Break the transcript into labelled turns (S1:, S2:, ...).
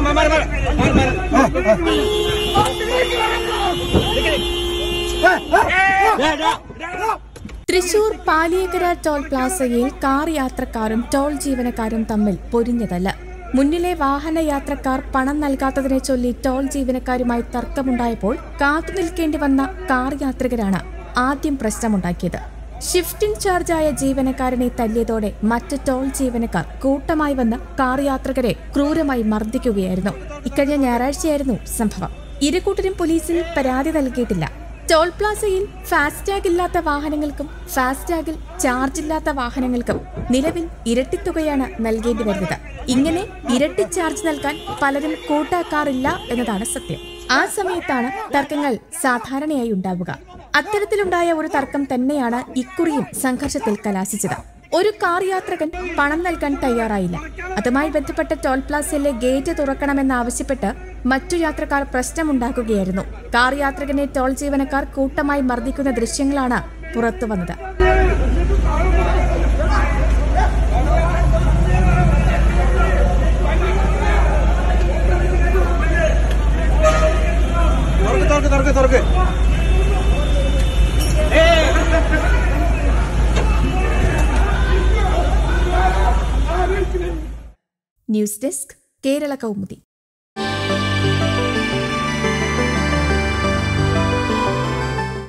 S1: Thrissur Paliyekkara toll പ്ലാസയിൽ car യാത്രക്കാരും toll ജീവനക്കാരും തമ്മിൽ പൊരിഞ്ഞതല്ല മുന്നിലെ വാഹന യാത്രക്കാർ പണം നൽകാത്തതിനെ ചൊല്ലി ടോൾ ജീവനക്കാരുമായി തർക്കമുണ്ടായപ്പോൾ കാത്തുനിൽക്കേണ്ടി വന്ന കാർ യാത്രികരാണ് ആദ്യം പ്രശ്നമുണ്ടാക്കിയത് ഷിഫ്റ്റ് ഇൻചാർജായ ജീവനക്കാരനെ തല്ലിയതോടെ മറ്റ് ടോൾ ജീവനക്കാർ കൂട്ടമായി വന്ന് കാർ യാത്രികരെ ക്രൂരമായി മർദ്ദിക്കുകയായിരുന്നു ഇക്കഴിഞ്ഞ ഞായറാഴ്ചയായിരുന്നു സംഭവം ഇരുകൂട്ടരും പോലീസിൽ പരാതി നൽകിയിട്ടില്ല ടോൾ പ്ലാസയിൽ ഫാസ്ടാഗ് ഇല്ലാത്ത വാഹനങ്ങൾക്കും ഫാസ്ടാഗിൽ ചാർജ് ഇല്ലാത്ത വാഹനങ്ങൾക്കും നിലവിൽ ഇരട്ടിത്തുകയാണ് നൽകേണ്ടി വരുന്നത് ഇങ്ങനെ ഇരട്ടി ചാർജ് നൽകാൻ പലരും കൂട്ടാക്കാറില്ല എന്നതാണ് സത്യം ആ സമയത്താണ് തർക്കങ്ങൾ സാധാരണയായി ഉണ്ടാവുക അത്തരത്തിലുണ്ടായ ഒരു തർക്കം തന്നെയാണ് ഇക്കുറിയും സംഘർഷത്തിൽ കലാശിച്ചത് ഒരു കാർ യാത്രകൻ പണം നൽകാൻ തയ്യാറായില്ല അതുമായി ബന്ധപ്പെട്ട ടോൾ പ്ലാസയിലെ ഗേറ്റ് തുറക്കണമെന്നാവശ്യപ്പെട്ട് മറ്റു യാത്രക്കാർ പ്രശ്നമുണ്ടാക്കുകയായിരുന്നു കാർ യാത്രികനെ ടോൾ ജീവനക്കാർ കൂട്ടമായി മർദ്ദിക്കുന്ന ദൃശ്യങ്ങളാണ് പുറത്തുവന്നത്
S2: തുറക്ക് തുറക്ക് തുറക്ക്
S1: ന്യൂസ് ഡെസ്ക് കേരള കൗമുദി